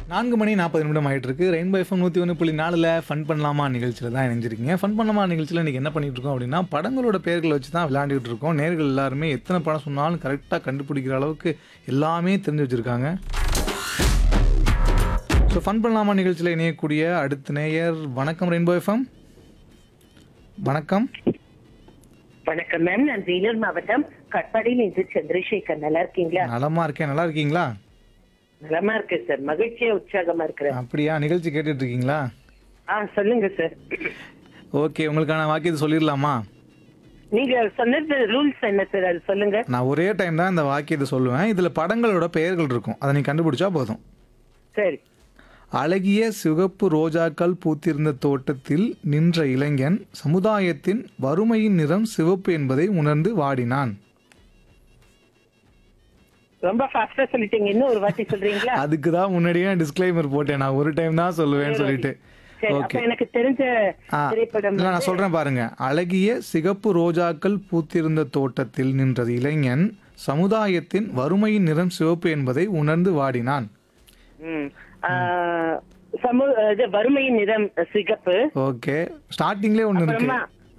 நான்கு மணி நாற்பது நிமிடம் ஆயிட்டு இருக்கு ரெயின்போ எஃப்எம் நூற்றி ஒன்று புள்ளி நாலில் ஃபன் பண்ணலாமா நிகழ்ச்சியில் தான் இணைஞ்சிருக்கீங்க ஃபன் பண்ணலாமா நிகழ்ச்சியில் இன்றைக்கி என்ன பண்ணிட்டு இருக்கோம் அப்படின்னா படங்களோட பெயர்களை வச்சு தான் விளையாண்டுட்டு இருக்கோம் நேர்கள் எல்லாருமே எத்தனை படம் சொன்னாலும் கரெக்டாக கண்டுபிடிக்கிற அளவுக்கு எல்லாமே தெரிஞ்சு வச்சுருக்காங்க ஸோ ஃபன் பண்ணலாமா நிகழ்ச்சியில் இணையக்கூடிய அடுத்த நேயர் வணக்கம் ரெயின்போ எஃப்எம் வணக்கம் வணக்கம் மேம் நான் வேலூர் மாவட்டம் கட்பாடியில் இன்று சந்திரசேகர் நல்லா இருக்கீங்களா நலமா இருக்கேன் நல்லா இருக்கீங்களா நலமா இருக்கு சார் மகிழ்ச்சியா உற்சாகமா இருக்கிறேன் அப்படியா நிகழ்ச்சி கேட்டுட்டு இருக்கீங்களா ஆ சொல்லுங்க சார் ஓகே உங்களுக்கான வாக்கியத்தை சொல்லிடலாமா நீங்க சொன்னது ரூல்ஸ் என்ன சார் அது சொல்லுங்க நான் ஒரே டைம் தான் இந்த வாக்கியத்தை சொல்லுவேன் இதில் படங்களோட பெயர்கள் இருக்கும் அதை நீ கண்டுபிடிச்சா போதும் சரி அழகிய சிவப்பு ரோஜாக்கள் பூத்திருந்த தோட்டத்தில் நின்ற இளைஞன் சமுதாயத்தின் வறுமையின் நிறம் சிவப்பு என்பதை உணர்ந்து வாடினான் ரொம்ப ஃபாஸ்டா சொல்லிட்டீங்க இன்னும் ஒரு வாட்டி சொல்றீங்களா அதுக்கு தான் முன்னாடியே டிஸ்க்ளைமர் போட்டேன் நான் ஒரு டைம் தான் சொல்லுவேன்னு சொல்லிட்டு சரி அப்ப ஓகே எனக்கு தெரிஞ்ச ஆ திரைப்படம் இல்ல, நான் வந்து- சொல்றேன் பாருங்க அழகிய சிகப்பு ரோஜாக்கள் பூத்திருந்த தோட்டத்தில் நின்றது இளைஞன் சமுதாயத்தின் வறுமையின் நிறம் சிவப்பு என்பதை உணர்ந்து வாடினான் ம். ஆ, சமூக இது வறுமையின் நிறம் சிகப்பு ஓகே ஸ்டார்டிங்லேயே ஒன்று இருக்கு அப்புறமா